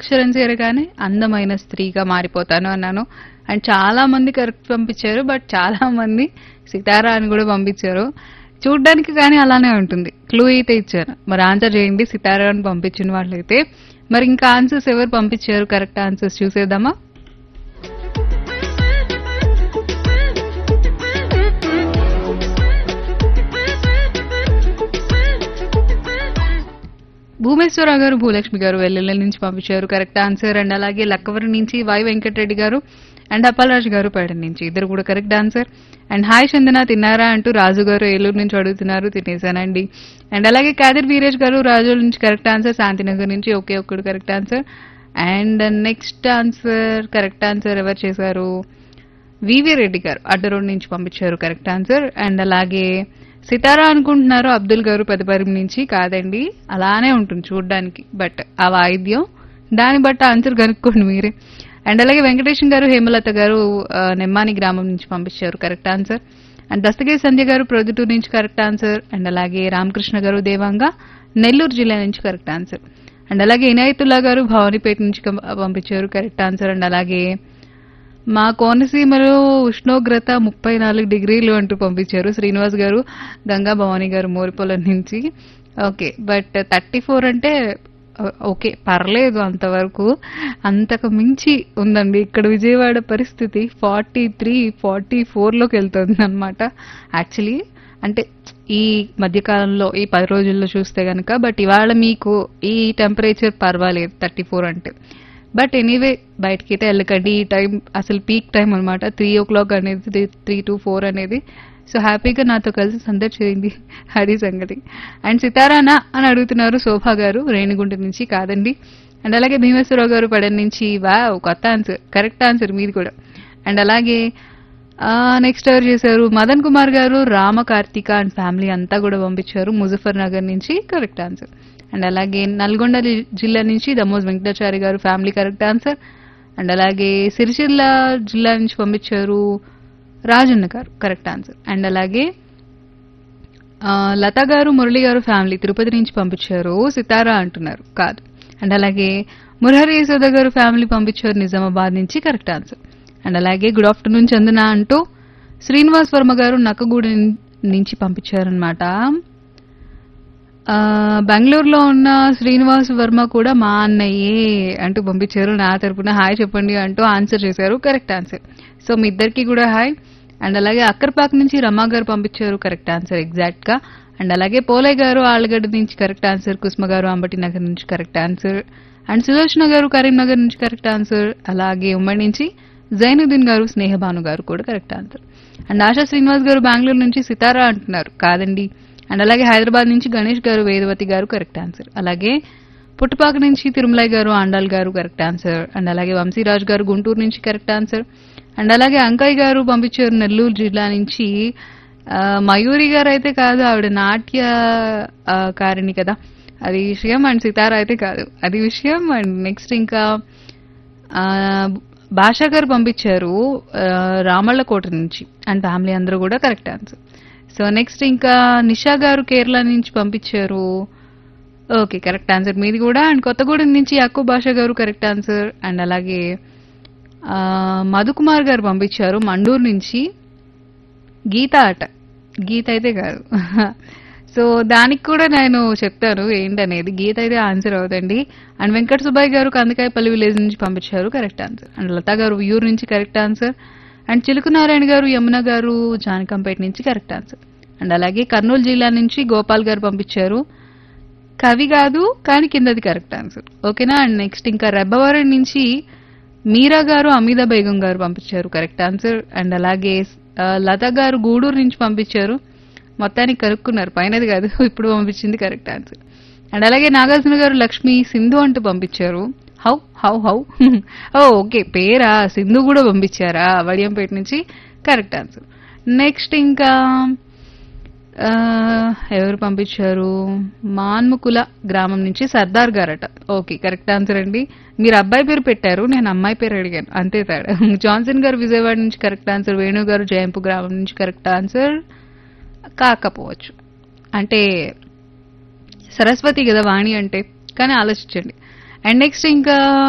అక్షరం చేరగానే అందమైన స్త్రీగా మారిపోతాను అన్నాను అండ్ చాలా మంది కరెక్ట్ పంపించారు బట్ చాలా మంది సితారా అని కూడా పంపించారు చూడ్డానికి కానీ అలానే ఉంటుంది క్లూ అయితే ఇచ్చాను మరి ఆన్సర్ చేయండి సితారా అని పంపించిన వాళ్ళైతే మరి ఇంకా ఆన్సర్స్ ఎవరు పంపించారు కరెక్ట్ ఆన్సర్స్ చూసేద్దామా భూమేశ్వరరావు గారు భూలక్ష్మి గారు వెల్లుల్లి నుంచి పంపించారు కరెక్ట్ ఆన్సర్ అండ్ అలాగే లక్కవరం నుంచి వై వెంకటరెడ్డి గారు అండ్ అప్పలరాజు గారు పేడ నుంచి ఇద్దరు కూడా correct answer and hi Chandana తిన్నారా అంటూ రాజు గారు ఏలూరు నుంచి అడుగుతున్నారు తినేసానండి అండ్ అలాగే కాదిర్ వీరేష్ గారు రాజు నుంచి కరెక్ట్ ఆన్సర్ శాంతినగర్ నుంచి ఒకే ఒక్కడు correct answer and next answer correct answer ఎవరు చేశారు వివి రెడ్డి గారు అడ్డ రోడ్ నుంచి పంపించారు కరెక్ట్ ఆన్సర్ అండ్ అలాగే సితారా అనుకుంటున్నారు అబ్దుల్ గారు పెద్దపరిమి నుంచి కాదండి అలానే ఉంటుంది చూడడానికి బట్ ఆ వాయిద్యం దాన్ని బట్టి ఆన్సర్ కనుక్కోండి మీరే అండ్ అలాగే వెంకటేశం గారు హేమలత గారు ఆ, నెమ్మాని గ్రామం నుంచి పంపించారు correct answer and Dastagiri Sandhya గారు ప్రొద్దుటూరు నుంచి కరెక్ట్ ఆన్సర్ అండ్ అలాగే రామకృష్ణ గారు దేవంగా నెల్లూరు జిల్లా నుంచి కరెక్ట్ ఆన్సర్ అండ్ అలాగే ఇనాయతుల్లా గారు భవానీపేట నుంచి కం- పంపించారు కరెక్ట్ ఆన్సర్ అండ్ అలాగే మా కోనసీమలో ఉష్ణోగ్రత ముప్పై నాలుగు డిగ్రీలు అంటూ పంపించారు శ్రీనివాస్ గారు గంగా భవానీ గారు మోరిపొలం నుంచి ఓకే బట్ థర్టీ ఫోర్ అంటే ఓ- ఓకే పర్లేదు అంతవరకు అంతకు మించి ఉందండి ఇక్కడ విజయవాడ పరిస్థితి ఫార్టీ త్రీ ఫార్టీ ఫోర్లోకి వెళ్తుంది అనమాట యాక్చువల్లీ అంటే ఈ మధ్యకాలంలో ఈ పది రోజుల్లో చూస్తే కనుక బట్ ఇవాళ మీకు ఈ టెంపరేచర్ పర్వాలేదు థర్టీ ఫోర్ అంటే బట్ ఎనీవే బయటకైతే వెళ్ళకండి ఈ టైం అసలు పీక్ టైం అనమాట త్రీ ఓ క్లాక్ అనేది త్రీ టు ఫోర్ అనేది సో హ్యాపీగా నాతో కలిసి సందడి చేయండి అది సంగతి అండ్ సితారానా అని అడుగుతున్నారు శోభా గారు రేణిగుంట నుంచి కాదండి అండ్ అలాగే భీమేశ్వరరావు గారు పడన్ నుంచి వా కొత్త ఆన్సర్ కరెక్ట్ ఆన్సర్ మీది కూడా అండ్ అలాగే నెక్స్ట్ ఎవరు చేశారు మదన్ కుమార్ గారు రామ కార్తిక అండ్ ఫ్యామిలీ అంతా కూడా పంపించారు ముజఫర్ నగర్ నుంచి కరెక్ట్ ఆన్సర్ అండ్ అలాగే నల్గొండ జి- జిల్లా నుంచి దమోజ్ వెంకటాచారి గారు ఫ్యామిలీ కరెక్ట్ ఆన్సర్ అండ్ అలాగే సిరిసిల్ల జిల్లా నుంచి పంపించారు రాజన్న గారు కరెక్ట్ ఆన్సర్ అండ్ అలాగే ఆ, లత గారు మురళి గారు ఫ్యామిలీ తిరుపతి నుంచి పంపించారు సితారా అంటున్నారు కాదు అండ్ అలాగే మురహరి యశోద గారు ఫ్యామిలీ పంపించారు నిజామాబాద్ నుంచి కరెక్ట్ ఆన్సర్ అండ్ అలాగే గుడ్ ఆఫ్టర్నూన్ చందన అంటూ శ్రీనివాస్ వర్మ గారు నక్కగూడ నుంచి పంపించారనమాట ఆ, బెంగళూరులో ఉన్న శ్రీనివాస్ వర్మ కూడా మా అన్నయ్యే అంటూ పంపించారు నా తరపున హాయ్ చెప్పండి అంటూ ఆన్సర్ చేశారు కరెక్ట్ ఆన్సర్ సో మీ ఇద్దరికి కూడా హాయ్ అండ్ అలాగే అక్కర్పాక్ నుంచి రమా గారు పంపించారు కరెక్ట్ ఆన్సర్ ఎగ్జాక్ట్ గా అండ్ అలాగే పోలయ్య గారు ఆళ్ళగడ్డ నుంచి కరెక్ట్ ఆన్సర్ కుస్మ గారు అంబటి నగర్ నుంచి కరెక్ట్ ఆన్సర్ అండ్ సులోచన గారు కరీంనగర్ నుంచి కరెక్ట్ ఆన్సర్ అలాగే ఉమ్మడి నుంచి జైనుద్దీన్ గారు స్నేహభాను గారు కూడా correct answer and Asha Srinivas గారు బెంగళూరు నుంచి సితారా అంటున్నారు కాదండి అండ్ అలాగే హైదరాబాద్ నుంచి గణేష్ గారు వేదవతి గారు కరెక్ట్ ఆన్సర్ అలాగే పుట్టుపాక నుంచి తిరుమలయ్య గారు ఆండాల్ గారు కరెక్ట్ ఆన్సర్ అండ్ అలాగే వంశీరాజ్ గారు గుంటూరు నుంచి కరెక్ట్ ఆన్సర్ అండ్ అలాగే అంకయ్య గారు పంపించారు నెల్లూరు జిల్లా నుంచి ఆ, మయూరి గారు అయితే కాదు ఆవిడ నాట్య ఆ, కారిణి కదా అది విషయం అండ్ సితారా అయితే కాదు అది విషయం అండ్ నెక్స్ట్ ఇంకా ఆ, భాషా గారు పంపించారు ఆ, రామళ్ళకోట నుంచి అండ్ ఫ్యామిలీ అందరూ కూడా కరెక్ట్ ఆన్సర్ సో నెక్స్ట్ ఇంకా నిషా గారు కేరళ నుంచి పంపించారు ఓకే కరెక్ట్ ఆన్సర్ మీది కూడా అండ్ కొత్తగూడెం నుంచి అక్కు భాష గారు కరెక్ట్ ఆన్సర్ అండ్ అలాగే ఆ, మధుకుమార్ గారు పంపించారు మండూరు నుంచి గీత అట గీత అయితే కాదు సో దానికి కూడా నేను చెప్తాను ఏంటనేది గీత అయితే ఆన్సర్ అవుతండి అండ్ వెంకట సుబ్బయ్య గారు కందకాయపల్లి విలేజ్ నుంచి పంపించారు కరెక్ట్ ఆన్సర్ అండ్ లతా గారు వ్యూర్ నుంచి కరెక్ట్ ఆన్సర్ అండ్ చిలుకు నారాయణ గారు యమున గారు జానకంపేట నుంచి కరెక్ట్ ఆన్సర్ అండ్ అలాగే కర్నూలు జిల్లా నుంచి గోపాల్ గారు పంపించారు కవి కాదు కానీ కిందది కరెక్ట్ ఆన్సర్ ఓకేనా అండ్ నెక్స్ట్ ఇంకా రెబ్బవరం నుంచి మీరా గారు అమీదా బేగం గారు పంపించారు కరెక్ట్ ఆన్సర్ అండ్ అలాగే ఆ, లత గారు గూడూరు నుంచి పంపించారు మొత్తానికి కనుక్కున్నారు పైనది కాదు ఇప్పుడు పంపించింది కరెక్ట్ ఆన్సర్ అండ్ అలాగే నాగార్జున గారు లక్ష్మి సింధు అంటూ పంపించారు how how how oh okay పేరా సింధు కూడా పంపించారా వడియంపేట నుంచి కరెక్ట్ ఆన్సర్ నెక్స్ట్ ఇంకా ఆ, ఎవరు పంపించారు మాన్ముకుల గ్రామం నుంచి సర్దార్ గారట ఓకే కరెక్ట్ ఆన్సర్ అండి మీరు అబ్బాయి పేరు పెట్టారు నేను అమ్మాయి పేరు అడిగాను అంతే తేడా జాన్సన్ గారు విజయవాడ నుంచి కరెక్ట్ ఆన్సర్ వేణు గారు జయంపు గ్రామం నుంచి కరెక్ట్ ఆన్సర్ కాకపోవచ్చు అంటే సరస్వతి కదా వాణి అంటే కానీ ఆలోచించండి అండ్ నెక్స్ట్ ఇంకా